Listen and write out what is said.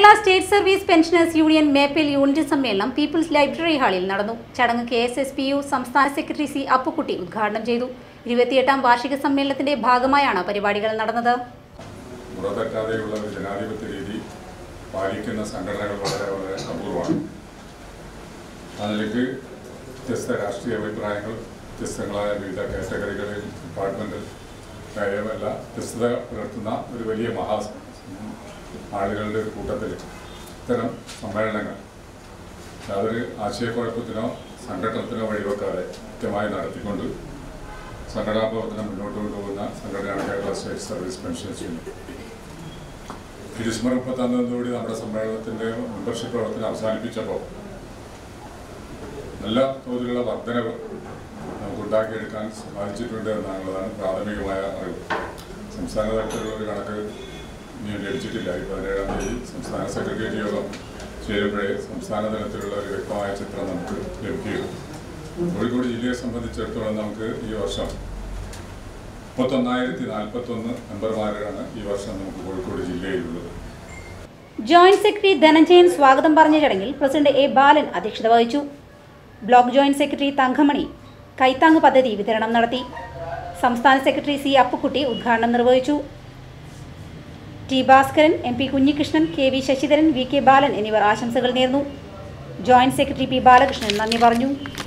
Kerala state service pensioners union Meppil unit സമ്മേളനം people's library ഹാളിൽ നടന്നു ചടങ്ങ് K S S P U സംസ്ഥാന സെക്രട്ടറി സി അപ്പുക്കുട്ടി ഉദ്ഘാടനം ചെയ്തു ഇരുപത്തിയെട്ടാം വാർഷിക സമ്മേളനത്തിന്റെ ഭാഗമായാണ് പരിപാടികൾ നടന്നത് മുറതെറ്റാതെയുള്ള ഒരു ജനാധിപത്യ രീതി പാലിക്കുന്ന സംഘടനകൾ വളരെ വളരെ അപൂർവമാണ് ആ നിലയ്ക്ക് വ്യത്യസ്ത രാഷ്ട്രീയ അഭിപ്രായങ്ങൾ വ്യത്യസ്തങ്ങളായ വിവിധ കാറ്റഗറികളിൽ ഡിപ്പാർട്ട്മെന്റിൽ കാര്യമല്ല വ്യത്യസ്തത പുലർത്തുന്ന ഒരു വലിയ മഹാ ആളുകളുടെ ഒരു കൂട്ടത്തിൽ ഇത്തരം സമ്മേളനങ്ങൾ യാതൊരു ആശയക്കുഴപ്പത്തിനോ സംഘടനത്തിനോ വഴിവെക്കാതെ കൃത്യമായി നടത്തിക്കൊണ്ട് സംഘടനാ പ്രവർത്തനം മുന്നോട്ട് കൊണ്ടുപോകുന്ന സംഘടനയാണ് Kerala state service pensions union ഈ ഡിസംബർ മുപ്പത്താം തീയതിയോടുകൂടി നമ്മുടെ സമ്മേളനത്തിന്റെ മെമ്പർഷിപ്പ് പ്രവർത്തനം അവസാനിപ്പിച്ചപ്പോൾ നല്ല തോതിലുള്ള വർധനവ് നമുക്ക് ഉണ്ടാക്കിയെടുക്കാൻ സാധിച്ചിട്ടുണ്ട് എന്നുള്ളതാണ് പ്രാഥമികമായ അറിവ് സംസ്ഥാന തലത്തിലുള്ള ഒരു കണക്ക് ഇനിയും ലഭിച്ചിട്ടില്ല ഈ പതിനേഴാം തീയതി സംസ്ഥാന സെക്രട്ടേറിയറ്റ് യോഗം ചേരുമ്പോഴേ സംസ്ഥാന തലത്തിലുള്ള ഒരു വ്യക്തമായ ചിത്രം നമുക്ക് ലഭിക്കുകയുള്ളൂ കോഴിക്കോട് ജില്ലയെ സംബന്ധിച്ചിടത്തോളം നമുക്ക് ഈ വർഷം മുപ്പത്തൊന്നായിരത്തി നാൽപ്പത്തൊന്ന് മെമ്പർമാരാണ് ഈ വർഷം നമുക്ക് കോഴിക്കോട് ജില്ലയിലുള്ളത് ജോയിന്റ് സെക്രട്ടറി ധനഞ്ജയൻ സ്വാഗതം പറഞ്ഞ ചടങ്ങിൽ പ്രസിഡന്റ് എ ബാലൻ അധ്യക്ഷത വഹിച്ചു ബ്ലോക്ക് ജോയിന്റ് സെക്രട്ടറി തങ്കമണി കൈത്താങ് പദ്ധതി വിതരണം നടത്തി സംസ്ഥാന സെക്രട്ടറി സി അപ്പുക്കുട്ടി ഉദ്ഘാടനം നിർവഹിച്ചു T Bhaskaran M P Kunhikrishnan K V Sasidharan V K Balan എന്നിവർ ആശംസകൾ നേർന്നു ജോയിന്റ് സെക്രട്ടറി പി ബാലകൃഷ്ണൻ നന്ദി പറഞ്ഞു